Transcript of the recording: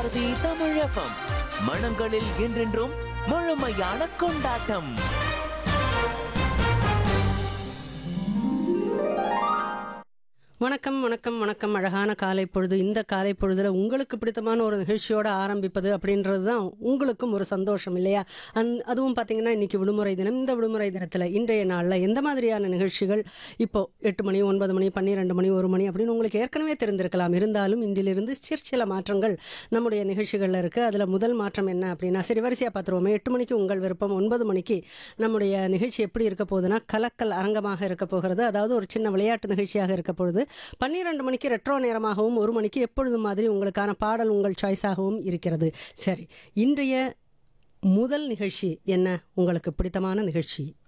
பாரதி தமிழகம் மனங்களில் என்றென்றும் முழுமையான கொண்டாட்டம் வணக்கம் வணக்கம் வணக்கம் அழகான காலை பொழுது இந்த காலை பொழுதுல உங்களுக்கு பிடித்தமான ஒரு நிகழ்ச்சியோட ஆரம்பிப்பது அப்படின்றது தான் உங்களுக்கும் ஒரு சந்தோஷம் இல்லையா அந் அதுவும் பார்த்தீங்கன்னா இன்னைக்கு விடுமுறை தினம் இந்த விடுமுறை தினத்தில் இன்றைய நாளில் எந்த மாதிரியான நிகழ்ச்சிகள் இப்போ எட்டு மணி ஒன்பது மணி பன்னிரெண்டு மணி ஒரு மணி அப்படின்னு உங்களுக்கு ஏற்கனவே தெரிந்திருக்கலாம் இருந்தாலும் இன்றிலிருந்து சிற்சில மாற்றங்கள் நம்முடைய நிகழ்ச்சிகளில் இருக்குது அதில் முதல் மாற்றம் என்ன அப்படின்னா சரி வரிசையாக பார்த்துருவோமே எட்டு மணிக்கு உங்கள் விருப்பம் ஒன்பது மணிக்கு நம்முடைய நிகழ்ச்சி எப்படி இருக்க போகுதுன்னா கலக்கல் அரங்கமாக இருக்க போகிறது அதாவது ஒரு சின்ன விளையாட்டு நிகழ்ச்சியாக இருக்க பொழுது பன்னிரெண்டு மணிக்கு ரெட்ரோ நேரமாகவும் ஒரு மணிக்கு எப்பொழுதும் மாதிரி உங்களுக்கான பாடல் உங்கள் சாய்ஸாகவும் இருக்கிறது சரி இன்றைய முதல் நிகழ்ச்சி என்ன உங்களுக்கு பிடித்தமான நிகழ்ச்சி